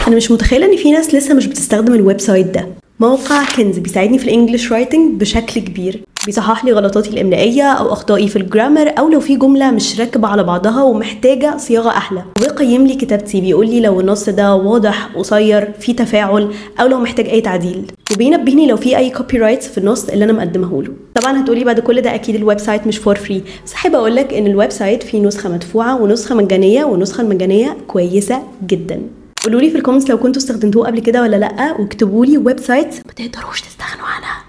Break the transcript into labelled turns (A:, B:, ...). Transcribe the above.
A: انا مش متخيله ان في ناس لسه مش بتستخدم الويب سايت ده موقع كنز بيساعدني في الانجليش رايتنج بشكل كبير بيصحح لي غلطاتي الاملائيه او اخطائي في الجرامر او لو في جمله مش راكبه على بعضها ومحتاجه صياغه احلى وبيقيم لي كتابتي بيقول لي لو النص ده واضح قصير في تفاعل او لو محتاج اي تعديل وبينبهني لو في اي كوبي رايتس في النص اللي انا مقدمه له طبعا هتقولي بعد كل ده اكيد الويب سايت مش فور فري بس احب اقول لك ان الويب سايت فيه نسخه مدفوعه ونسخه مجانيه والنسخه المجانيه كويسه جدا قولوا لي في الكومنتس لو كنتوا استخدمتوه قبل كده ولا لا واكتبوا لي ويب سايت ما تقدروش تستغنوا عنها